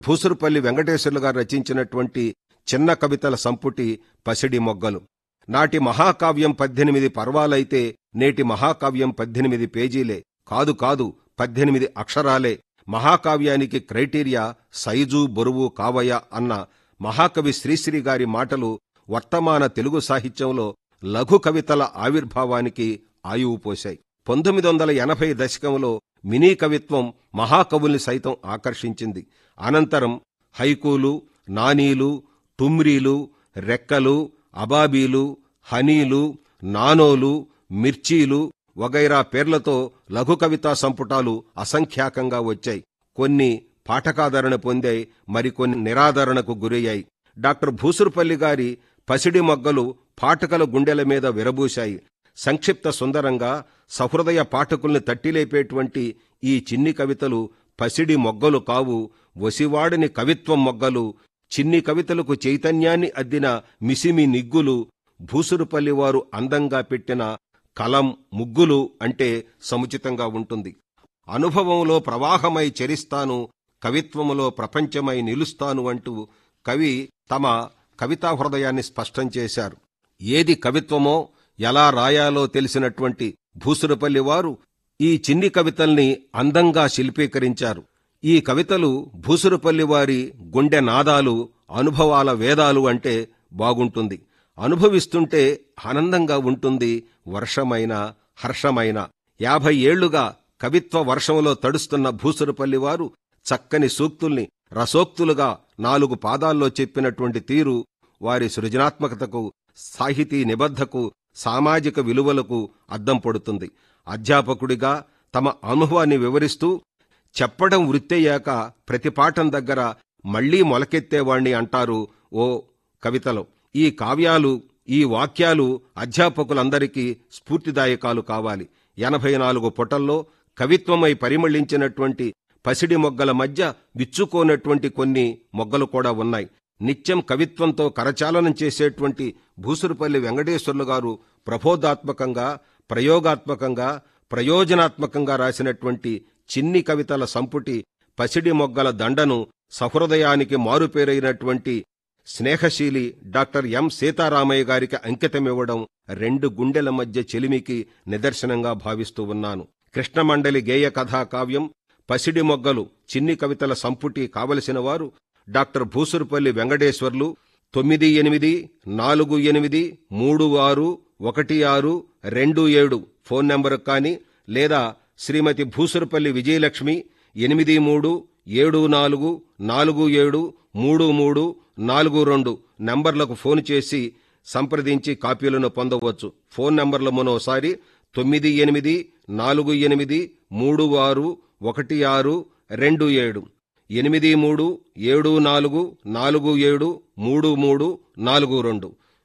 భూసురుపల్లి వెంకటేశ్వర్లు గారు రచించినటువంటి చిన్న కవితల సంపుటి పసిడి మొగ్గలు నాటి మహాకావ్యం పద్దెనిమిది పర్వాలైతే నేటి మహాకావ్యం పద్దెనిమిది పేజీలే కాదు కాదు పద్దెనిమిది అక్షరాలే మహాకావ్యానికి క్రైటీరియా సైజు బరువు కావయ అన్న మహాకవి శ్రీశ్రీ గారి మాటలు వర్తమాన తెలుగు సాహిత్యంలో లఘు కవితల ఆవిర్భావానికి ఆయువు పోశాయి పంతొమ్మిది వందల ఎనభై దశకంలో మినీ కవిత్వం మహాకవుల్ని సైతం ఆకర్షించింది అనంతరం హైకూలు నానీలు టుమ్రీలు రెక్కలు అబాబీలు హనీలు నానోలు మిర్చీలు వగైరా పేర్లతో లఘు కవితా సంపుటాలు అసంఖ్యాకంగా వచ్చాయి కొన్ని పాఠకాదరణ పొందాయి మరికొన్ని నిరాదరణకు గురయ్యాయి డాక్టర్ భూసురుపల్లి గారి పసిడి మొగ్గలు పాఠకుల గుండెల మీద విరబూశాయి సంక్షిప్త సుందరంగా సహృదయ పాఠకుల్ని తట్టిలేపేటువంటి ఈ చిన్ని కవితలు పసిడి మొగ్గలు కావు వసివాడిని కవిత్వం మొగ్గలు చిన్ని కవితలకు చైతన్యాన్ని అద్దిన మిసిమి నిగ్గులు భూసురుపల్లి వారు అందంగా పెట్టిన కలం ముగ్గులు అంటే సముచితంగా ఉంటుంది అనుభవంలో ప్రవాహమై చెరిస్తాను కవిత్వములో ప్రపంచమై నిలుస్తాను అంటూ కవి తమ కవితా హృదయాన్ని స్పష్టం చేశారు ఏది కవిత్వమో ఎలా రాయాలో తెలిసినటువంటి భూసురపల్లి వారు ఈ చిన్ని కవితల్ని అందంగా శిల్పీకరించారు ఈ కవితలు భూసురపల్లి వారి గుండె నాదాలు అనుభవాల వేదాలు అంటే బాగుంటుంది అనుభవిస్తుంటే ఆనందంగా ఉంటుంది వర్షమైన హర్షమైన యాభై ఏళ్లుగా కవిత్వ వర్షంలో తడుస్తున్న భూసురపల్లి వారు చక్కని సూక్తుల్ని రసోక్తులుగా నాలుగు పాదాల్లో చెప్పినటువంటి తీరు వారి సృజనాత్మకతకు సాహితీ నిబద్ధకు సామాజిక విలువలకు అద్దం పడుతుంది అధ్యాపకుడిగా తమ అనుభవాన్ని వివరిస్తూ చెప్పడం వృత్తయ్యాక ప్రతి పాఠం దగ్గర మళ్లీ మొలకెత్తేవాణ్ణి అంటారు ఓ కవితలో ఈ కావ్యాలు ఈ వాక్యాలు అధ్యాపకులందరికీ స్ఫూర్తిదాయకాలు కావాలి ఎనభై నాలుగు పుటల్లో కవిత్వమై పరిమళించినటువంటి పసిడి మొగ్గల మధ్య విచ్చుకోనటువంటి కొన్ని మొగ్గలు కూడా ఉన్నాయి నిత్యం కవిత్వంతో కరచాలనం చేసేటువంటి భూసురుపల్లి వెంకటేశ్వర్లు గారు ప్రబోధాత్మకంగా ప్రయోగాత్మకంగా ప్రయోజనాత్మకంగా రాసినటువంటి చిన్ని కవితల సంపుటి పసిడి మొగ్గల దండను సహృదయానికి మారుపేరైనటువంటి స్నేహశీలి డాక్టర్ ఎం సీతారామయ్య గారికి అంకితమివ్వడం రెండు గుండెల మధ్య చెలిమికి నిదర్శనంగా భావిస్తూ ఉన్నాను కృష్ణమండలి గేయ కథా కావ్యం పసిడి మొగ్గలు చిన్ని కవితల సంపుటి కావలసిన వారు డాక్టర్ భూసురుపల్లి వెంకటేశ్వర్లు తొమ్మిది ఎనిమిది నాలుగు ఎనిమిది మూడు ఆరు ఒకటి ఆరు రెండు ఏడు ఫోన్ నంబరు కానీ లేదా శ్రీమతి భూసురుపల్లి విజయలక్ష్మి ఎనిమిది మూడు ఏడు నాలుగు నాలుగు ఏడు మూడు మూడు నాలుగు రెండు నంబర్లకు ఫోన్ చేసి సంప్రదించి కాపీలను పొందవచ్చు ఫోన్ నంబర్లు మనోసారి తొమ్మిది ఎనిమిది నాలుగు ఎనిమిది మూడు ఆరు ఒకటి ఆరు రెండు ఏడు ఎనిమిది మూడు ఏడు నాలుగు నాలుగు ఏడు మూడు మూడు నాలుగు రెండు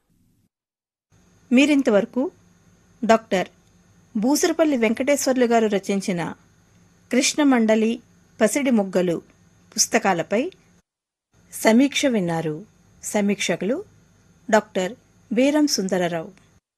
మీరింతవరకు డాక్టర్ బూసరపల్లి వెంకటేశ్వర్లు గారు రచించిన కృష్ణమండలి పసిడి మొగ్గలు పుస్తకాలపై సమీక్ష విన్నారు సమీక్షకులు డాక్టర్ బీరం సుందరరావు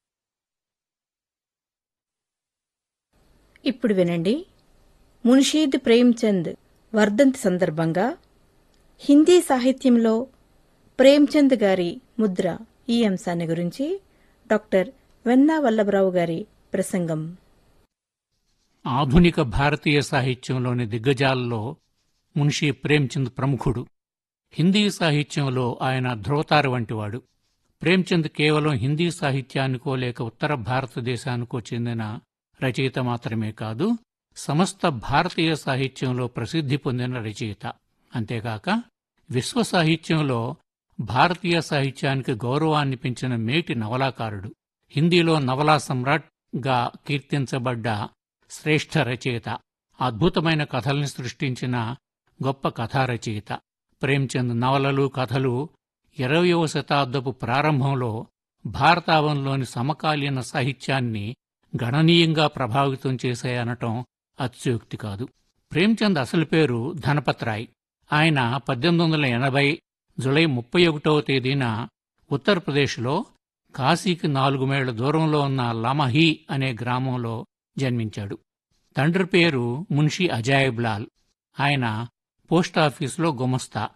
ఇప్పుడు వినండి మున్షీద్ ప్రేమ్చంద్ వర్ధంతి సందర్భంగా హిందీ సాహిత్యంలో ప్రేమ్చంద్ గారి ముద్ర ఈ అంశాన్ని గురించి డాక్టర్ వెన్నా వల్లభరావు గారి ప్రసంగం ఆధునిక భారతీయ సాహిత్యంలోని దిగ్గజాల్లో మున్షీ ప్రేమ్చంద్ ప్రముఖుడు హిందీ సాహిత్యంలో ఆయన ధ్రువతారు వంటివాడు ప్రేమ్చంద్ కేవలం హిందీ సాహిత్యానికో లేక ఉత్తర భారతదేశానికో చెందిన రచయిత మాత్రమే కాదు సమస్త భారతీయ సాహిత్యంలో ప్రసిద్ధి పొందిన రచయిత అంతేకాక విశ్వ సాహిత్యంలో భారతీయ సాహిత్యానికి గౌరవాన్ని పెంచిన మేటి నవలాకారుడు హిందీలో నవలా సమ్రాట్ గా కీర్తించబడ్డ శ్రేష్ఠ రచయిత అద్భుతమైన కథల్ని సృష్టించిన గొప్ప కథా రచయిత ప్రేమ్చంద్ నవలలు కథలు ఇరవయవ శతాబ్దపు ప్రారంభంలో భారతావనంలోని సమకాలీన సాహిత్యాన్ని గణనీయంగా ప్రభావితం చేశాయనటం అత్యుక్తి కాదు ప్రేమ్చంద్ అసలు పేరు ధనపత్రాయ్ ఆయన పద్దెనిమిది వందల ఎనభై జులై ముప్పై ఒకటవ తేదీన ఉత్తరప్రదేశ్లో కాశీకి నాలుగు మైళ్ళ దూరంలో ఉన్న లమహి అనే గ్రామంలో జన్మించాడు తండ్రి పేరు మున్షి అజాయిబ్లాల్ ఆయన పోస్టాఫీసులో గుమస్తా